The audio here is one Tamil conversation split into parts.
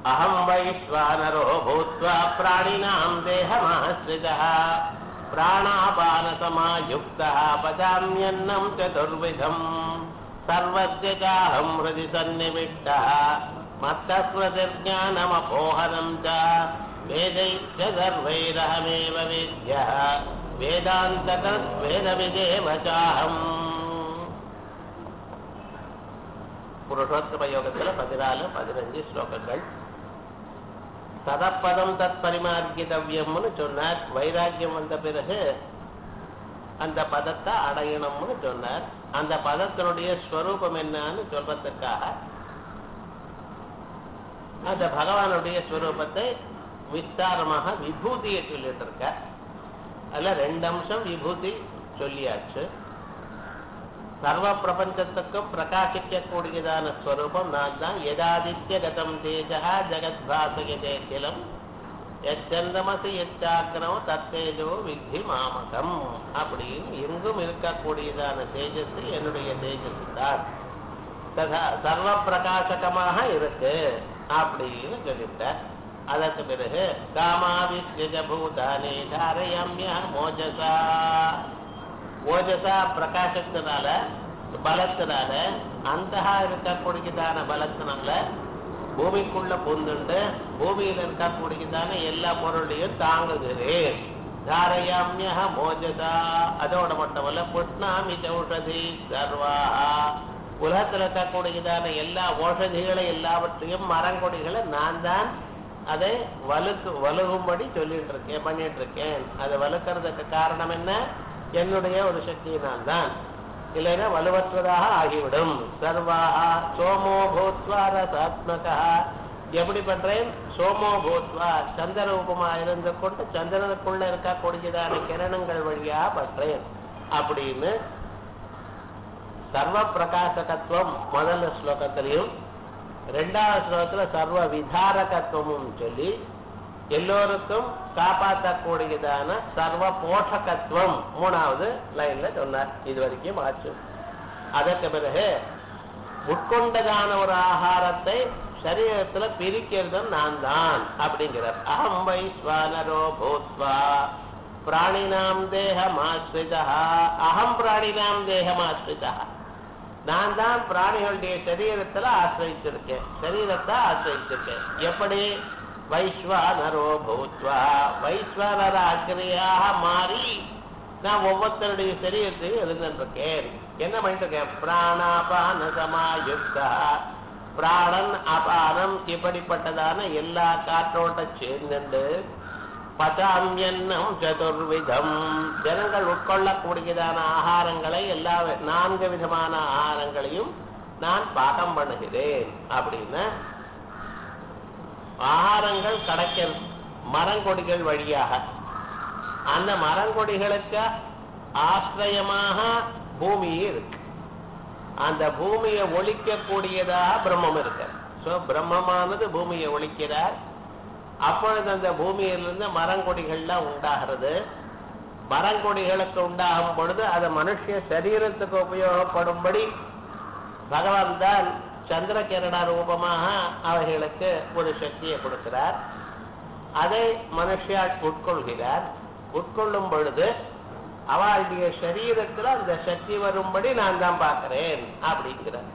अहं वैश्वानरो भूत्वा प्राणिनां देहमाश्रितः प्राणापानसमायुक्तः पचाम्यन्नं चतुर्विधम् सर्वस्य चाहं हृदि सन्निविष्टः मत्तस्मृतिर्ज्ञानमपोहनं च वेदैश्च सर्वैरहमेव वेद्यः वेदान्तकृद्वेदविदेव चाहम् புருஷோத்தம யோகத்துல பதினாலு பதினஞ்சு ஸ்லோகங்கள் சதப்பதம் தத் பரிமார்க்கிதவ்யம்னு சொன்னார் வைராக்கியம் வந்த பிறகு அந்த பதத்தை அடையணும்னு சொன்னார் அந்த பதத்தினுடைய ஸ்வரூபம் என்னன்னு சொல்றதுக்காக அந்த பகவானுடைய ஸ்வரூபத்தை விஸ்தாரமாக விபூதியை சொல்லிட்டு இருக்க அதுல ரெண்டு அம்சம் விபூதி சொல்லியாச்சு சர்வ பிரபஞ்சத்துக்கும் பிரகாசிக்கக்கூடியதான ஸ்வரூபம் நான் தான் எதாதித்ய கதம் தேஜா ஜெகத் பாசகதே கிலம் எச்சந்தமசி எச்சாக்கிரம் தத்தேஜோ வித்தி மாமகம் அப்படின்னு எங்கும் இருக்கக்கூடியதான தேஜஸ் என்னுடைய தேஜஸ் தான் ததா சர்வ பிரகாசகமாக இருக்கு அப்படின்னு சொல்லிட்டார் அதற்கு பிறகு காமாவித்யஜ பூதானே தாரயம்ய மோஜசா ஓஜசா பிரகாசத்தினால பலத்தினால அந்த இருக்கக்கூடியதான பலத்தினால பூமிக்குள்ள பூந்துண்டு பூமியில இருக்கக்கூடியதான எல்லா பொருளையும் தாங்குகிறேன் தாரயாமிய மோஜசா அதோட மட்டுமல்ல புஷ்ணாமி சௌஷதி சர்வா உலகத்தில் இருக்கக்கூடியதான எல்லா ஓஷதிகளை எல்லாவற்றையும் மரங்கொடிகளை நான் தான் அதை வலுக்கு வலுகும்படி சொல்லிட்டு இருக்கேன் பண்ணிட்டு இருக்கேன் அதை வலுக்கிறதுக்கு காரணம் என்ன என்னுடைய ஒரு சக்தியினால் தான் இல்லைன்னா வலுவற்றதாக ஆகிவிடும் சர்வாஹா சோமோ பூத்வா ரசாத்மகா எப்படி பண்றேன் சோமோ பூத்வா சந்திர ரூபமா இருந்து கொண்டு சந்திரனுக்குள்ள இருக்கக்கூடியதான கிரணங்கள் வழியா பண்றேன் அப்படின்னு சர்வ பிரகாசகத்துவம் முதல் ஸ்லோகத்திலையும் ரெண்டாவது ஸ்லோகத்துல சர்வ விதாரகத்துவமும் சொல்லி எல்லோருக்கும் காப்பாற்றக்கூடியதான சர்வ போஷகத்துவம் மூணாவது லைன்ல சொன்னார் இது வரைக்கும் ஆச்சு அதற்கு பிறகு உட்கொண்டதான ஒரு ஆகாரத்தை சரீரத்துல பிரிக்கிறதும் நான் தான் அப்படிங்கிறார் அகம் வைஸ்வானரோ பூத்வா பிராணினாம் தேகமாஸ்ரிதா அகம் பிராணினாம் தேகமாஸ்ரிதா நான் தான் பிராணிகளுடைய சரீரத்துல ஆசிரிச்சிருக்கேன் சரீரத்தை ஆசிரிச்சிருக்கேன் எப்படி வைஸ்வானரோ பூத்வா வைஸ்வானர அக்னியாக மாறி நான் ஒவ்வொருத்தருடைய சரீரத்தையும் இருந்துருக்கேன் என்ன பண்ணிட்டு இருக்கேன் பிராணாபான சமாயுக்தா பிராணன் அபானம் இப்படிப்பட்டதான எல்லா காற்றோட்ட சேர்ந்துண்டு பதாமியன்னம் சதுர்விதம் ஜனங்கள் உட்கொள்ளக்கூடியதான ஆகாரங்களை எல்லா நான்கு விதமான ஆகாரங்களையும் நான் பாகம் பண்ணுகிறேன் அப்படின்னு ஆகாரங்கள் கிடைக்க மரங்கொடிகள் வழியாக அந்த மரங்கொடிகளுக்கு ஆசிரியமாக பூமியே இருக்கு அந்த பூமியை ஒழிக்கக்கூடியதாக பிரம்மம் இருக்கு ஸோ பிரம்மமானது பூமியை ஒழிக்கிறார் அப்பொழுது அந்த பூமியிலிருந்து மரங்கொடிகள்லாம் உண்டாகிறது மரங்கொடிகளுக்கு உண்டாகும் பொழுது அது மனுஷ சரீரத்துக்கு உபயோகப்படும்படி பகவான் தான் சந்திரகிரண ரூபமாக அவைகளுக்கு ஒரு சக்தியை கொடுக்கிறார் அதை மனுஷியால் உட்கொள்கிறார் உட்கொள்ளும் பொழுது அவளுடைய சரீரத்துல அந்த சக்தி வரும்படி நான் தான் பார்க்கிறேன் அப்படிங்கிறார்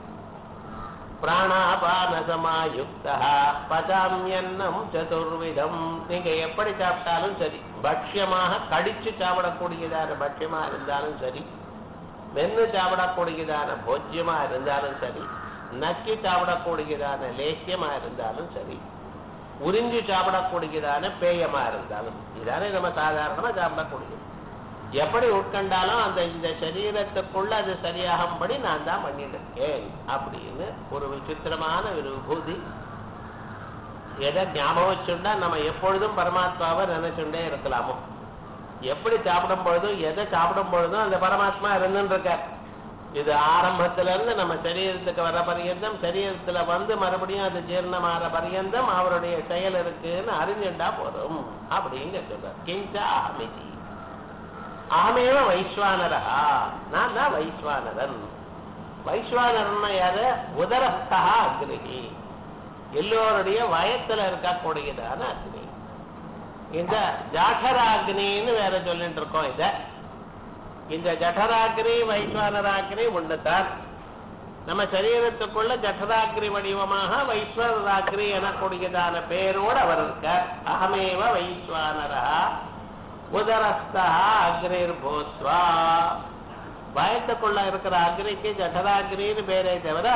பிராணாபானசமாயுக்தா பதாமியன்னம் சதுர்விதம் நீங்க எப்படி சாப்பிட்டாலும் சரி பட்சியமாக கடிச்சு சாப்பிடக்கூடியதான பட்சியமா இருந்தாலும் சரி மென்னு சாப்பிடக்கூடியதான போஜ்யமா இருந்தாலும் சரி நக்கி சாப்பிடக்கூடியதான லேக்கியமா இருந்தாலும் சரி உறிஞ்சி சாப்பிடக்கூடியதான பேயமா இருந்தாலும் இதானே நம்ம சாதாரணமா சாப்பிடக்கூடியது எப்படி உட்கண்டாலும் அந்த இந்த சரீரத்துக்குள்ள அது சரியாகும்படி நான் தான் பண்ணிட்டு இருக்கேன் அப்படின்னு ஒரு விசித்திரமான ஒரு விபூதி எதை ஞாபகம் வச்சுண்டா நம்ம எப்பொழுதும் பரமாத்மாவை நினைச்சுட்டே இருக்கலாமோ எப்படி சாப்பிடும் பொழுதும் எதை சாப்பிடும் பொழுதும் அந்த பரமாத்மா இருந்துன்னு இருக்கார் இது ஆரம்பத்துல இருந்து நம்ம சரீரத்துக்கு வர பரியந்தம் சரீரத்துல வந்து மறுபடியும் அது ஜீர்ணமாற பரியந்தம் அவருடைய செயல் இருக்குன்னு அறிஞ்சுட்டா போதும் அப்படிங்க சொல்றார் கிஞ்சா அமிதி அகமேவ வைஸ்வானரா நான் தான் வைஸ்வானரன் வைஸ்வானரன் யாரு உதரஸ்தா அக்னிகி எல்லோருடைய வயத்துல இருக்கக்கூடியதான அக்னி இந்த ஜாఠராக்னின்னு வேற சொல்லிட்டு இருக்கோம் இத இந்த ஜఠராக்னி வைஸ்வானராக்னி ஒண்ணுதான் நம்ம சரீரத்துக்குள்ள ஜఠராக்னி வடிவமாக வைஸ்வராக்னி எனக்கூடியதான பேரோடு அவர் இருக்கார் அகமேவ வைஸ்வானரா உதரஸ்தா அக்னிர் பூத்வா பயத்துக்குள்ள இருக்கிற அக்னிக்கு ஜఠராக்னின்னு பேரே தவிர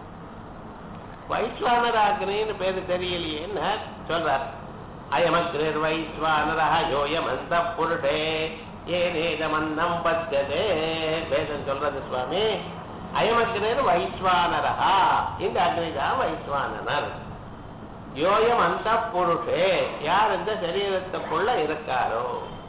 வைஸ்வானராக்னின்னு பேரு தெரியலையேன்னு சொல்றார் அயமக்னிர் வைஸ்வானரா யோயம் அந்த புருடே ஏனேதமன்னம் பச்சதே வேதம் சொல்றது சுவாமி அயமக்னிர் வைஸ்வானரா இந்த அக்னி தான் வைஸ்வானனர் யோயம் அந்த புருஷே யார் இந்த சரீரத்துக்குள்ள இருக்காரோ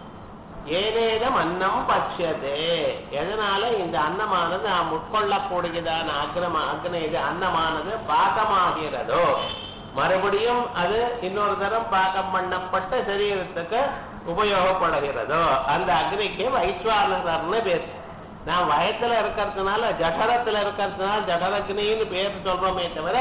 ஏதேதம் அன்னம் பட்சதே எதனால இந்த அன்னமானது நாம் உட்கொள்ளக்கூடியதான அக்ரம அக்னி இது அன்னமானது பாகமாகிறதோ மறுபடியும் அது இன்னொரு தரம் பாகம் பண்ணப்பட்ட சரீரத்துக்கு உபயோகப்படுகிறதோ அந்த அக்னிக்கு வைஸ்வானர்னு பேர் நான் வயத்துல இருக்கிறதுனால ஜఠரத்துல இருக்கிறதுனால ஜఠரக்னின்னு பேர் சொல்றோமே தவிர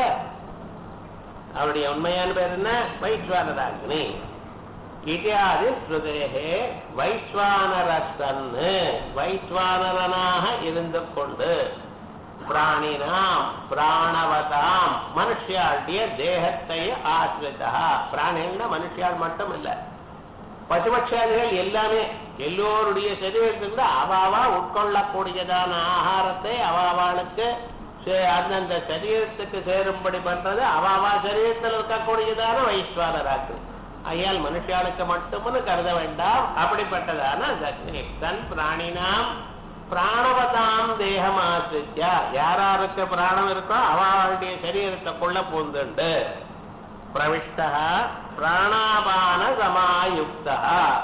அவருடைய உண்மையான பேர் என்ன வைஸ்வானராக்னி இத்தியாதி ஸ்ருதேகே வைஸ்வானரசன்னு வைஸ்வானரனாக இருந்து கொண்டு பிராணினாம் பிராணவதாம் மனுஷியாளுடைய தேகத்தை ஆசிரிதா பிராணின்னா மனுஷியால் மட்டும் இல்ல பசுபட்சாதிகள் எல்லாமே எல்லோருடைய சரீரத்திலிருந்து அவாவா உட்கொள்ளக்கூடியதான ஆகாரத்தை அவாவாளுக்கு சே- அந்தந்த சரீரத்துக்கு சேரும்படி பண்றது அவாவா சரீரத்தில் இருக்கக்கூடியதான வைஸ்வானராக்கு ஐயால் மனுஷாளுக்கு மட்டும்னு கருத வேண்டாம் அப்படிப்பட்டதான அக்னி தன் பிராணினாம் பிராணவதாம் தேகம் ஆசிரியா யாராருக்கு பிராணம் இருக்கோ அவளுடைய சரீரத்துக்குள்ள பூந்துண்டு பிரவிஷ்டா பிராணாபான சமாயுக்தா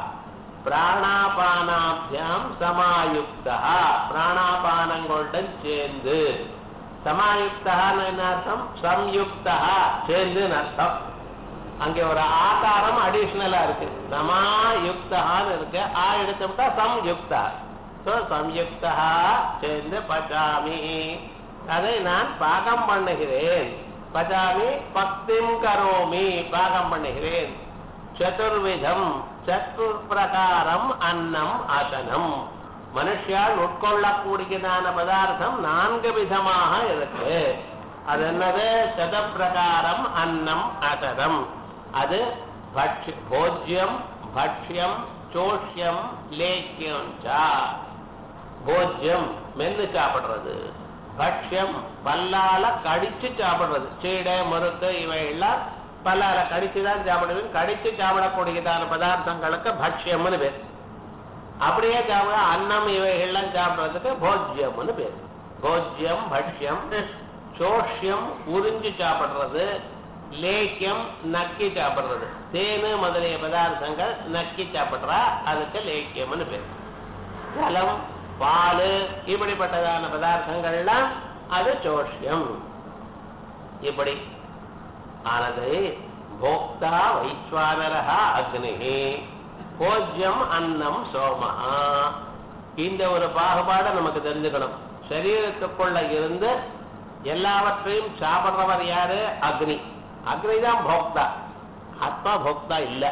பிராணாபானாபியாம் சமாயுக்தா பிராணாபானங்களுடன் சேர்ந்து சமாயுக்தான்னு என்ன அர்த்தம் சம்யுக்தா சேர்ந்துன்னு அர்த்தம் அங்கே ஒரு ஆகாரம் அடிஷனலா இருக்கு சமாயுக்தான்னு இருக்கு ஆ எடுத்துட்டா சம்யுக்தா ஸோ சம்யுக்தா சேர்ந்து பச்சாமி அதை நான் பாகம் பண்ணுகிறேன் பச்சாமி பக்திம் கரோமி பாகம் பண்ணுகிறேன் சதுர்விதம் சத்துர் பிரகாரம் அன்னம் அசனம் மனுஷியால் உட்கொள்ளக்கூடியதான பதார்த்தம் நான்கு விதமாக இருக்கு அது என்னது சதப்பிரகாரம் அன்னம் அசனம் அது பட்சி போஜ்யம் பட்சியம் சோஷ்யம் லேக்கியம் சா போஜ்யம் மென்னு சாப்பிடுறது பட்சியம் பல்லால கடிச்சு சாப்பிடுறது சீடை முறுக்கு இவை எல்லாம் பல்லால கடிச்சு தான் சாப்பிடுவேன் கடிச்சு சாப்பிடக்கூடியதான பதார்த்தங்களுக்கு பட்சியம்னு பேர் அப்படியே சாப்பிட அன்னம் இவைகள்லாம் சாப்பிடுறதுக்கு போஜ்யம்னு பேர் போஜ்யம் பட்சியம் சோஷ்யம் உறிஞ்சு சாப்பிடுறது லேக்கியம் நக்கி சாப்பிடுறது தேனு முதலிய பதார்த்தங்கள் நக்கி சாப்பிடுறா அதுக்கு லேக்கியம்னு பேர் ஜலம் பால் இப்படிப்பட்டதான பதார்த்தங்கள்லாம் அது சோஷ்யம் இப்படி ஆனது போக்தா வைஸ்வானரா அக்னி போஜ்யம் அன்னம் சோமஹா இந்த ஒரு பாகுபாடை நமக்கு தெரிஞ்சுக்கணும் சரீரத்துக்குள்ள இருந்து எல்லாவற்றையும் சாப்பிடுறவர் யாரு அக்னி அக்னி தான் போக்தா ஆத்மா போக்தா இல்ல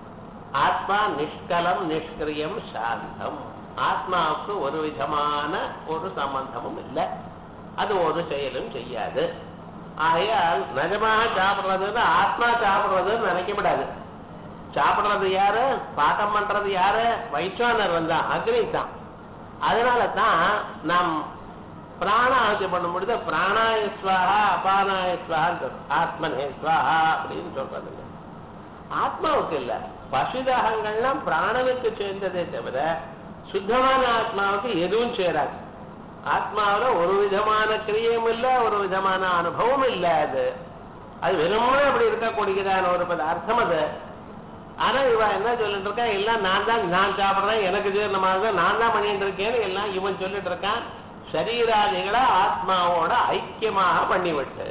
ஆத்மா நிஷ்கலம் நிஷ்கிரியம் சாந்தம் ஆத்மாவுக்கு ஒரு விதமான ஒரு சம்பந்தமும் இல்லை அது ஒரு செயலும் செய்யாது ஆகையால் நிஜமாக சாப்பிடுறதுன்னு ஆத்மா சாப்பிடுறதுன்னு நினைக்கப்படாது சாப்பிடுறது யாரு பாகம் பண்றது யாரு வைஸ்வானர் தான் அக்னி தான் அதனால தான் நாம் பிராணாஹதி பண்ணும் பொழுது பிராணாய ஸ்வாஹா அபானாய ஸ்வாஹான்னு சொல்றோம். ஆத்மனே ஸ்வாஹா அப்படின்னு சொல்றது இல்ல. ஆத்மாவுக்கு இல்ல பசுதாகங்கள்லாம் பிராணனுக்கு சேர்ந்ததே தவிர சுத்தமான ஆத்மாவுக்கு எதுவும் சேராது ஆத்மாவுல ஒரு விதமான கிரியையும் இல்ல ஒரு விதமான அனுபவம் இல்ல அது அது வெறுமனே அப்படி இருக்கக்கூடியதான ஒரு பதார்த்தம் அது ஆனா இவ என்ன சொல்லிட்டு இருக்கா எல்லாம் நான் தான் நான் சாப்பிடுறேன் எனக்கு ஜீரணமாக நான் தான் பண்ணிட்டு இருக்கேன்னு எல்லாம் இவன் சொல்லிட்டு இருக்கான் சரீராதிகளை ஆத்மாவோட ஐக்கியமாக பண்ணிவிட்டு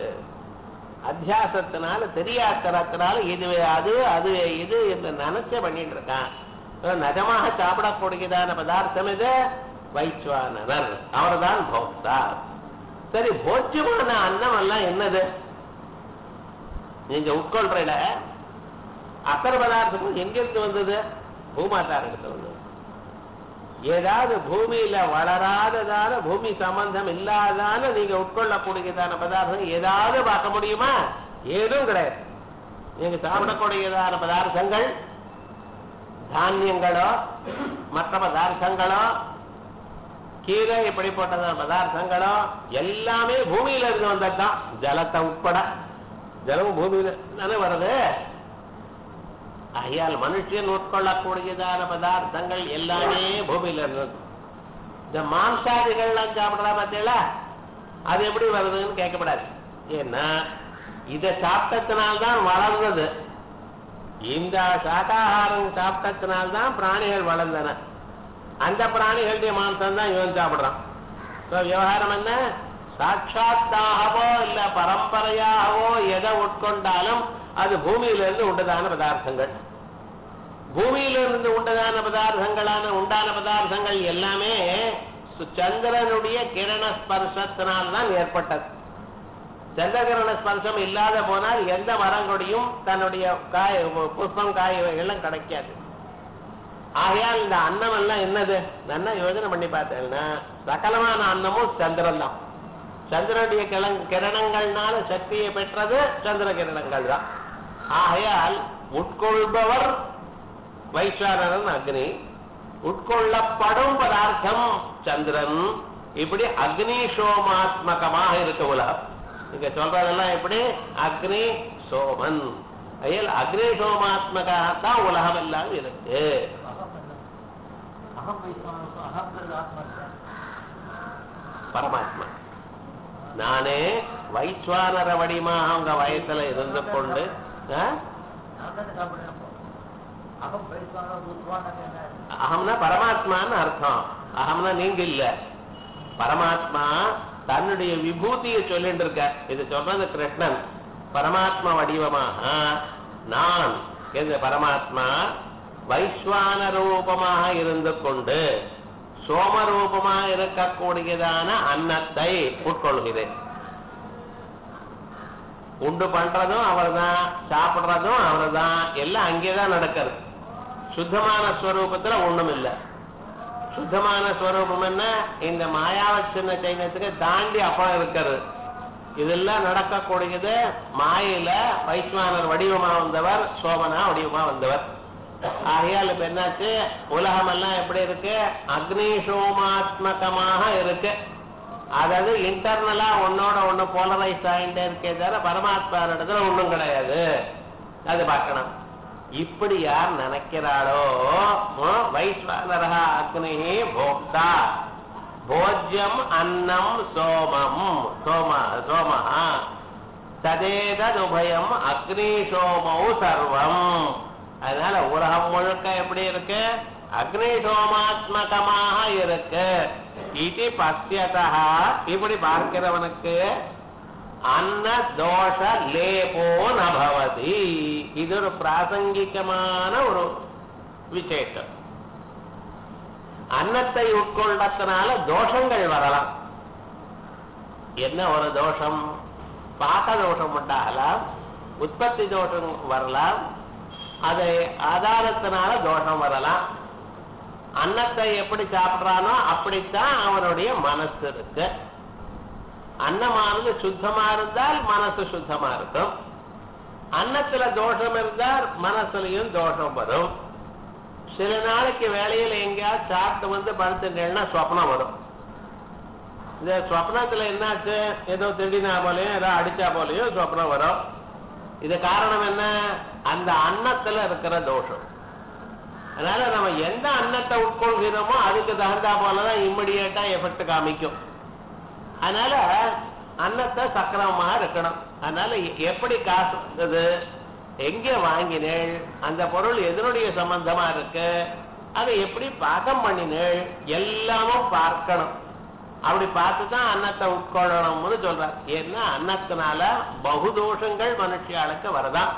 அத்தியாசத்தினால தெரியாத்தரத்தினால இதுவே அது அதுவே இது என்று நினைச்ச பண்ணிட்டு இருக்கான் நிஜமாக சாப்பிடக்கூடியதான பதார்த்தம் இது வைஸ்வானவர் அவர்தான் போக்தா சரி போஜ்யமான அன்னம் எல்லாம் என்னது நீங்க உட்கொள்றல அத்தனை பதார்த்தமும் எங்கிருந்து வந்தது பூமாதாரிடத்துல வந்தது ஏதாவது பூமியில வளராததான பூமி சம்பந்தம் இல்லாதான நீங்க உட்கொள்ளக்கூடியதான பதார்த்தம் ஏதாவது பார்க்க முடியுமா ஏதும் கிடையாது நீங்க சாப்பிடக்கூடியதான பதார்த்தங்கள் தானியங்களோ மற்ற பதார்த்தங்களோ கீரை இப்படிப்பட்ட பதார்த்தங்களோ எல்லாமே பூமியில இருந்து வந்ததுதான் ஜலத்தை உட்பட ஜலம் பூமியில தானே வருது ஆகையால் மனுஷன் உட்கொள்ளக்கூடியதான பதார்த்தங்கள் எல்லாமே பூமியில இருந்தது இந்த மாம்சாதிகள்லாம் சாப்பிடறா பார்த்தீங்களா அது எப்படி வருதுன்னு கேட்கப்படாது ஏன்னா இதை சாப்பிட்டதுனால்தான் வளர்ந்தது இந்த சாகாகாரம் சாப்பிட்டதுனால்தான் பிராணிகள் வளர்ந்தன அந்த பிராணிகளுடைய மாംസം தான் இவன் சாப்பிடுறான் So, விவகாரம் என்ன சாட்சாத்தாகவோ இல்ல பரம்பரையாகவோ எதை உட்கொண்டாலும் அது பூமியிலிருந்து உண்டதான பதார்த்தங்கள் பூமியிலிருந்து உண்டதான பதார்த்தங்களான உண்டான பதார்த்தங்கள் எல்லாமே சு- சந்திரனுடைய கிரண ஸ்பர்சத்தினால்தான் ஏற்பட்டது சந்திரகிரண ஸ்பர்சம் இல்லாத போனால் எந்த மரங்கொடியும் தன்னுடைய காய் புஷ்பம் காய் எல்லாம் கிடைக்காது ஆகையால் இந்த அன்னம் எல்லாம் என்னது நல்லா யோசனை பண்ணி பார்த்தேன்னா சகலமான அன்னமும் சந்திரன் தான் சந்திரனுடைய கிளங் கிரணங்கள்னால சக்தியை பெற்றது சந்திர கிரணங்கள் தான் ஆகையால் உட்கொள்பவர் வைஸ்வானரன் அக்னி உட்கொள்ளப்படும் பதார்த்தம் சந்திரன் இப்படி அக்னி சோமாத்மகமாக இருக்கு உலகம் நீங்க சொல்றதெல்லாம் எப்படி அக்னி சோமன் அயல் அக்னி சோமாத்மகாத்தான் உலகம் எல்லாம் இருக்கு அகம் வைஸ்வானசம் அகங்கிறது ஆத்மா இருக்கா? பரமாத்மா நானே வைஸ்வானர வடிமாக அவங்க வயசுல இருந்து கொண்டு ஆ? நான் தானே சாப்பிடுறேன் அப்போ. அகம் வைஸ்வானம் உத்வானம் என்ன அகம்னா பரமாத்மான்னு அர்த்தம் அகம்னா நீங்க இல்ல பரமாத்மா தன்னுடைய விபூதியை சொல்லிட்டு இருக்க இது சொல்றது கிருஷ்ணன் பரமாத்மா வடிவமாக நான் என்ற பரமாத்மா வைஸ்வான ரூபமாக இருந்து கொண்டு சோமரூபமாக இருக்கக்கூடியதான அன்னத்தை உட்கொள்கிறேன் உண்டு பண்றதும் அவர்தான் சாப்பிடுறதும் அவர்தான் எல்லாம் அங்கேதான் நடக்கிறது சுத்தமான ஸ்வரூபத்துல ஒண்ணும் இல்லை சுத்தமான ஸ்வரூபம் என்ன இந்த மாயாவ சின்ன சைனத்துக்கு தாண்டி அப்புறம் இருக்கிறது இதெல்லாம் நடக்கக்கூடியது மாயில வைஸ்வானர் வடிவமா வந்தவர் சோமனா வடிவமா வந்தவர் ஆகையால் இப்ப என்னாச்சு உலகம் எல்லாம் எப்படி இருக்கு அக்னி சோமாத்மகமாக இருக்கு அதாவது இன்டர்னலா ஒன்னோட ஒண்ணு போலரைஸ் ஆகிட்டே இருக்கே தவிர பரமாத்மா இடத்துல ஒண்ணும் கிடையாது அது பார்க்கணும் இப்படி யார் நினைக்கிறாளோ ம், வைஸ்வானரா அக்னி போக்தா போஜ்யம் அன்னம் சோமம் சோம சோமஹா ததேததுபயம் அக்னி சோமௌ சர்வம் அதனால உலகம் முழுக்க எப்படி இருக்கு அக்னி சோமாத்மகமாக இருக்கு இது பசியதா இப்படி பார்க்கிறவனுக்கு அன்ன தோஷ லேபோ நபவதி இது ஒரு பிராசங்கிகமான ஒரு விசேஷம் அன்னத்தை உட்கொண்டதுனால தோஷங்கள் வரலாம் என்ன ஒரு தோஷம் பாக்க தோஷம் உண்டாகலாம் உற்பத்தி தோஷம் வரலாம் அதை ஆதாரத்தினால தோஷம் வரலாம் அன்னத்தை எப்படி சாப்பிடுறானோ அப்படித்தான் அவனுடைய மனசு இருக்கு அன்னமானது சுத்தமா இருந்தால் மனசு சுத்தமா இருக்கும் அன்னத்துல தோஷம் இருந்தால் மனசுலயும் தோஷம் வரும் சில நாளைக்கு வேலையில எங்கேயாவது சாப்பிட்டு வந்து படுத்துட்டேன்னா சொப்னம் வரும் இந்த சொப்னத்துல என்னாச்சு ஏதோ திடீனா போலயும் ஏதோ அடிச்சா போலயும் சொப்னம் வரும் இது காரணம் என்ன அந்த அன்னத்துல இருக்கிற தோஷம் அதனால நம்ம எந்த அன்னத்தை உட்கொள்கிறோமோ அதுக்கு தகுந்தா போலதான் இம்மிடியேட்டா எஃபெக்ட் காமிக்கும் அதனால அன்னத்தை சக்கரமா இருக்கணும் அதனால எ- எப்படி காசு வந்தது எங்க வாங்கினேள் அந்த பொருள் எதனுடைய சம்பந்தமா இருக்கு அதை எப்படி பாகம் பண்ணினேள் எல்லாமும் பார்க்கணும் அப்படி பார்த்து தான் அன்னத்தை உட்கொள்ளணும்னு சொல்றார் ஏன்னா அன்னத்தினால பகுதோஷங்கள் மனுஷியாளுக்கு வரதான்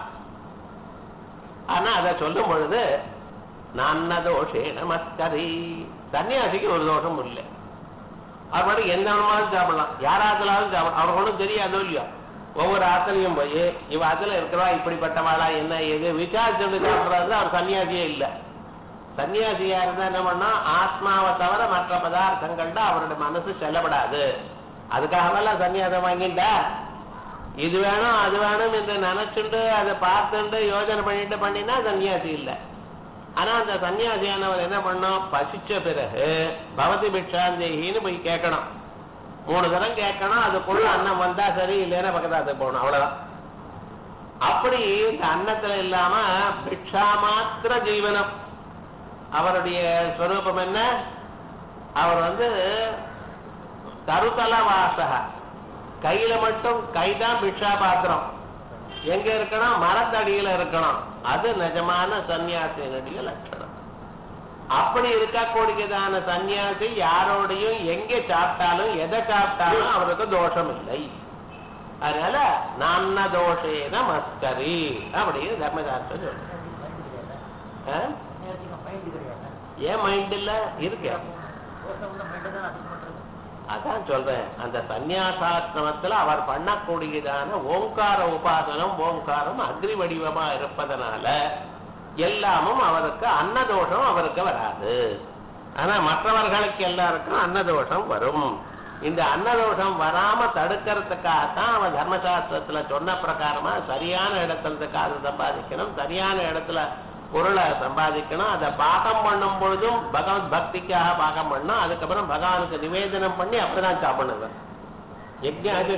ஆனா அதை சொல்லும் பொழுது நன்ன தோஷே நமஸ்கரி சன்னியாசிக்கு ஒரு தோஷம் இல்லை அவர் பாட்டு எந்த வேணுமாலும் சாப்பிடலாம் யாராத்துலாலும் சாப்பிடலாம் அவருக்கு ஒன்றும் தெரியாதோ இல்லையோ ஒவ்வொரு ஆத்துலயும் போய் இவ ஆத்துல இருக்கிறவா இப்படிப்பட்டவாளா என்ன எது விசாரிச்சுட்டு சாப்பிடுறது அவர் சன்னியாசியே இல்ல சன்னியாசியா இருந்தா என்ன பண்ணா ஆத்மாவை தவிர மற்ற பதார்த்தங்கள்ட்ட அவருடைய மனசு செல்லப்படாது அதுக்காகவெல்லாம் சன்னியாசம் வாங்கிட்டா இது வேணும் அது வேணும் என்று நினைச்சுட்டு அதை பார்த்துட்டு யோசனை பண்ணிட்டு பண்ணினா சன்னியாசி இல்லை ஆனா அந்த சன்னியாசியானவர் என்ன பண்ணும் பசிச்ச பிறகு பவதி பிக்ஷாந்தேகின்னு போய் கேட்கணும் மூணு தரம் கேட்கணும் அதுக்குள்ள அன்னம் வந்தா சரி இல்லைன்னா பக்கத்தாத்துக்கு போகணும் அவ்வளவுதான் அப்படி இந்த அன்னத்துல இல்லாம பிக்ஷா மாத்திர ஜீவனம் அவருடைய ஸ்வரூபம் என்ன அவர் வந்து கருத்தல வாசக கையில மட்டும் கைதான் பிக்ஷா பாத்திரம் எங்க இருக்கணும் மரத்தடியில இருக்கணும் அது நிஜமான சன்னியாசியினுடைய லட்சணம் அப்படி இருக்கக்கூடியதான சன்னியாசி யாரோடையும் எங்க சாப்பிட்டாலும் எதை சாப்பிட்டாலும் அவருக்கு தோஷம் இல்லை அதனால நான்ன தோஷேன மஸ்கரி அப்படின்னு தர்மசாஸ்திரம் சொல்றேன் ஆ? மைண்ட் கிடையாது ஏன் மைண்ட் இல்ல இருக்கு தோசை உள்ள மைண்டை தான் அதிகம் பண்றது அதான் சொல்றேன் அந்த சந்நியாசாசிரமத்துல அவர் பண்ணக்கூடியதான ஓங்கார உபாசனம் ஓங்காரம் அக்னி வடிவமா இருப்பதனால எல்லாமும் அவருக்கு அன்னதோஷம் அவருக்கு வராது ஆனா மற்றவர்களுக்கு எல்லாருக்கும் அன்னதோஷம் வரும் இந்த அன்னதோஷம் வராம தடுக்கிறதுக்காகத்தான் அவன் தர்மசாஸ்திரத்துல சொன்ன பிரகாரமா சரியான இடத்துல காசு சம்பாதிக்கணும் சரியான இடத்துல பொருளை சம்பாதிக்கணும் அதை பாகம் பண்ணும் பொழுதும் பகவத் பக்திக்காக பாகம் பண்ணணும் அதுக்கப்புறம் பகவானுக்கு நிவேதனம் பண்ணி அப்படிதான் சாப்பிடணும் யஜ்ஞம் அது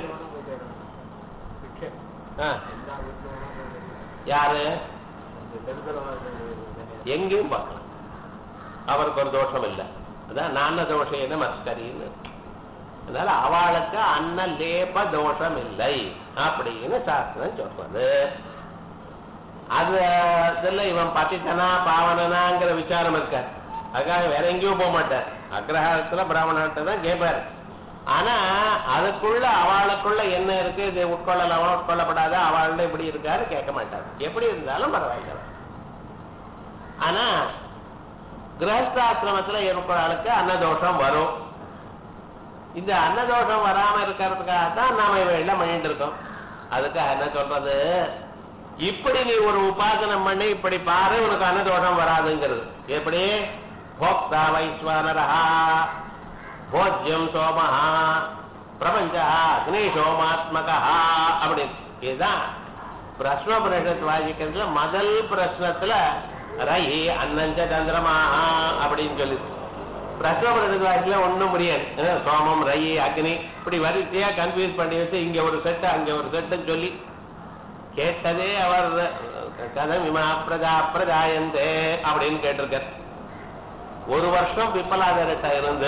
ஆ, யாரு எங்கேயும் பார்க்கலாம் அவருக்கு ஒரு தோஷம் இல்லை அதான் நான தோஷம் என்ன மஸ்கரின்னு அதனால அவளுக்கு அன்ன லேப தோஷம் இல்லை அப்படின்னு சாஸ்திரம் சொல்றது அது இதுல இவன் பத்தித்தனா பாவனனாங்கிற விசாரம் இருக்க அதுக்காக வேற எங்கேயும் போக மாட்டார் அக்ரஹாரத்துல பிராமணர்கிட்ட தான் கேட்பார் ஆனா அதுக்குள்ள அவளுக்குள்ள என்ன இருக்கு இது உட்கொள்ளலாமா உட்கொள்ளப்படாத அவள்கிட்ட இப்படி இருக்காரு கேட்க மாட்டார் எப்படி இருந்தாலும் பரவாயில்ல ஆனா கிரகஸ்தாசிரமத்துல இருக்கிற ஆளுக்கு அன்னதோஷம் வரும் இந்த அன்னதோஷம் வராம இருக்கிறதுக்காக தான் நாம இவையெல்லாம் பண்ணிட்டு இருக்கோம் அதுக்காக என்ன சொல்றது இப்படி நீ ஒரு உபாசனம் பண்ணி இப்படி பாரு உனக்கு அன்னதோஷம் வராதுங்கிறது எப்படி போக்தா வைஸ்வானரஹா போஜ்யம் சோமஹா பிரபஞ்சா அக்னி சோமாத்மகா அப்படின்னு இதுதான் பிரஸ்ன பிரஷத் வாசிக்கிறதுல முதல் பிரശ്னத்துல ரயி அன்னஞ்ச சந்திரமா அப்படின்னு சொல்லி பிரஸ்ன பிரஷத் வாசிக்கல ஒண்ணும் முடியாது அஹ் சோமம் ரயி அக்னி இப்படி வரிசையா கன்ஃபியூஸ் பண்ணி வச்சு இங்க ஒரு செட்டு அங்க ஒரு செட்டுன்னு சொல்லி கேட்டதே அவர் கதம் இமா பிரஜா பிரஜாயந்தே அப்படின்னு கேட்டிருக்கார் ஒரு வருஷம் பிப்பலாதர்கிட்ட இருந்து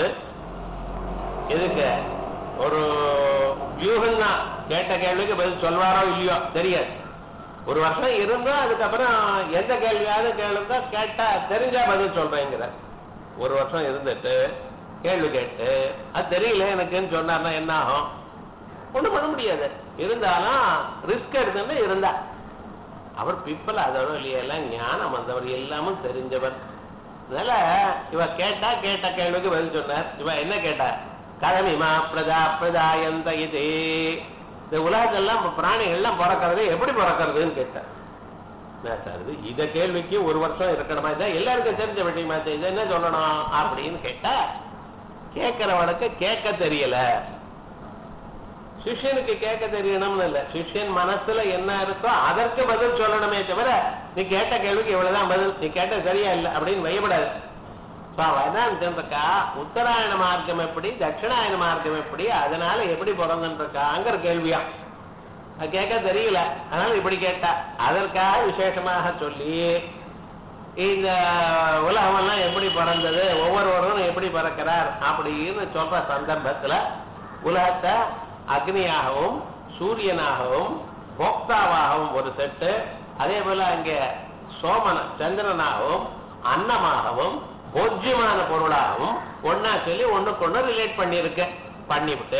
எதுக்கு ஒரு வியூகம் தான் கேட்ட கேள்விக்கு பதில் சொல்வாரோ இல்லையோ தெரியாது ஒரு வருஷம் இருந்தும் அதுக்கப்புறம் எந்த கேள்வியாவது கேளுங்க கேட்டா தெரிஞ்சா பதில் சொல்றேங்கிற ஒரு வருஷம் இருந்துட்டு கேள்வி கேட்டு அது தெரியல எனக்குன்னு சொன்னார்னா என்ன ஆகும் ஒண்ணும் பண்ண முடியாது இருந்தாலும் ரிஸ்க் எடுத்துன்னு இருந்தா அவர் பிப்பல் அதோட இல்லையா எல்லாம் ஞானம் வந்தவர் எல்லாமும் தெரிஞ்சவர் அதனால இவ கேட்டா கேட்ட கேள்விக்கு பதில் சொன்னார் இவ என்ன கேட்டா கதமிமா பிரஜா பிரஜாயந்த இது இந்த உலகத்தெல்லாம் பிராணிகள்லாம் பிறக்கிறது எப்படி பிறக்கிறதுன்னு கேட்டார் என்ன சார் இது இத கேள்விக்கு ஒரு வருஷம் இருக்கணுமா இதான் எல்லாருக்கும் தெரிஞ்ச விஷயமா இது என்ன சொல்லணும் அப்படின்னு கேட்டா கேட்கிறவனுக்கு கேட்க தெரியல சிஷ்யனுக்கு கேட்க தெரியணும்னு இல்ல சிஷ்யன் மனசுல என்ன இருக்கோ அதற்கு பதில் சொல்லணுமே தவிர நீ கேட்ட கேள்விக்கு இவ்வளவுதான் பதில் நீ கேட்ட சரியா இல்ல அப்படின்னு வையப்படாது So, அவ என்ன இருக்கா உத்தராயண மார்க்கம் எப்படி தட்சிணாயன மார்க்கம் எப்படி அதனால எப்படி பிறந்துருக்காங்கிற கேள்வியா அது கேட்க தெரியல அதனால இப்படி கேட்டா அதற்காக விசேஷமாக சொல்லி இந்த உலகமெல்லாம் எப்படி பிறந்தது ஒவ்வொருவரும் எப்படி பிறக்கிறார் அப்படின்னு சொல்ற சந்தர்ப்பத்துல உலகத்தை அக்னியாகவும் சூரியனாகவும் போக்தாவாகவும் ஒரு செட்டு அதே போல அங்கே சோமன சந்திரனாகவும் அன்னமாகவும் போஜ்யமான பொருளாகவும் ஒன்னா சொல்லி ஒண்ணுக்கு ஒண்ணு ரிலேட் பண்ணிருக்க பண்ணிவிட்டு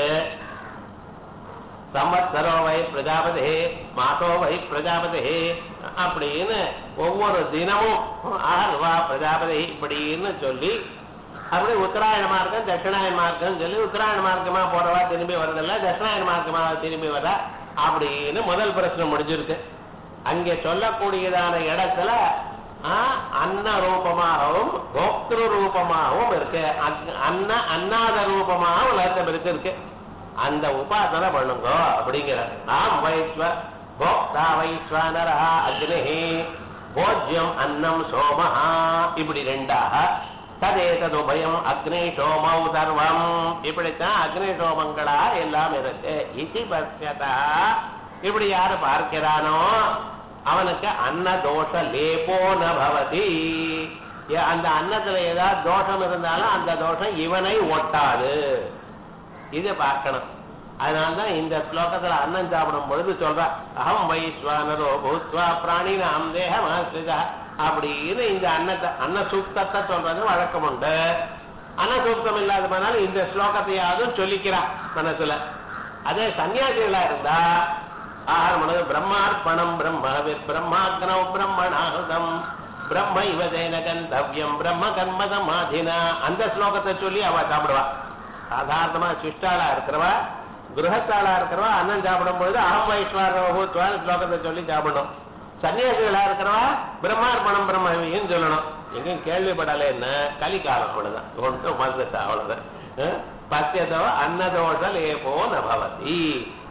சம்பத்சரோ வை பிரஜாபதி மாசோ வை பிரஜாபதி அப்படின்னு ஒவ்வொரு தினமும் ஆர்வா பிரஜாபதி இப்படின்னு சொல்லி அப்படி உத்தராயண மார்க்கம் தட்சிணாயன மார்க்கம் சொல்லி உத்தராயண மார்க்கமா போறவா திரும்பி வரதில்ல தட்சிணாயன மார்க்கமா திரும்பி வர அப்படின்னு முதல் பிரச்சனை முடிஞ்சிருக்கு அங்கே சொல்லக்கூடியதான இடத்துல ஆ, அன்ன ரூபமாகவும் போக்திரு ரூபமாகவும் இருக்கு அக்- அன்ன அன்னாத ரூபமாகவும் உலகத்தில் இருக்கு இருக்கு அந்த உபாசனை பண்ணுங்க அப்படிங்கிற நாம் வைஸ்வ போக்தா வைஸ்வனரா அக்னி போஜ்யம் அன்னம் சோமஹா இப்படி ரெண்டாக ததேததுபயம் அக்னி சோமௌ சர்வம் இப்படித்தான் அக்னி சோமங்களா எல்லாம் இருக்கு இதி பட்சதா இப்படி யாரு பார்க்கிறானோ அவனுக்கு அன்ன தோஷ லேபோ ந பவதி ஏ- அந்த அன்னத்துல ஏதாவது தோஷம் இருந்தாலும் அந்த தோஷம் இவனை ஒட்டாது இது பார்க்கணும் அதனால்தான் இந்த ஸ்லோகத்துல அன்னம் சாப்பிடும் பொழுது சொல்ற அகம் வைஸ்வானரோ பூத்வா பிராணினாம் தேகமாசிரிதா அப்படின்னு இந்த அன்னத்தை அன்ன சூக்தத்தை சொல்றது வழக்கம் உண்டு அன்ன சூக்தம் இல்லாத போனாலும் இந்த ஸ்லோகத்தையாவது சொல்லிக்கிறான் மனசுல அதே சன்னியாசிகளா இருந்தா ஆகாரம் பண்ணது பிரம்மார்ப்பணம் பிரம்மவித் பிரம்மாக்னவ் பிரம்மணாஹதம் பிரம்ம இவதேன கந்தவ்யம் பிரம்ம கர்மதமாதினா அந்த ஸ்லோகத்தை சொல்லி அவ சாப்பிடுவா சாதாரணமா சிஷ்டாளா இருக்கிறவா கிரகத்தாளா இருக்கிறவா அன்னம் சாப்பிடும் பொழுது அகம் வைஸ்வரூத்வான் ஸ்லோகத்தை சொல்லி சாப்பிடணும் சன்னியாசிகளா இருக்கிறவா பிரம்மார்ப்பணம் பிரம்மவின்னு சொல்லணும் எங்கேயும் கேள்விப்படலை என்ன கலிகாலம் அவ்வளவுதான் ஒன்றும் மறந்துட்டா அவ்வளவுதான் அஹ்? பத்தியதோ அன்னதோஷ லேபோ நபவதி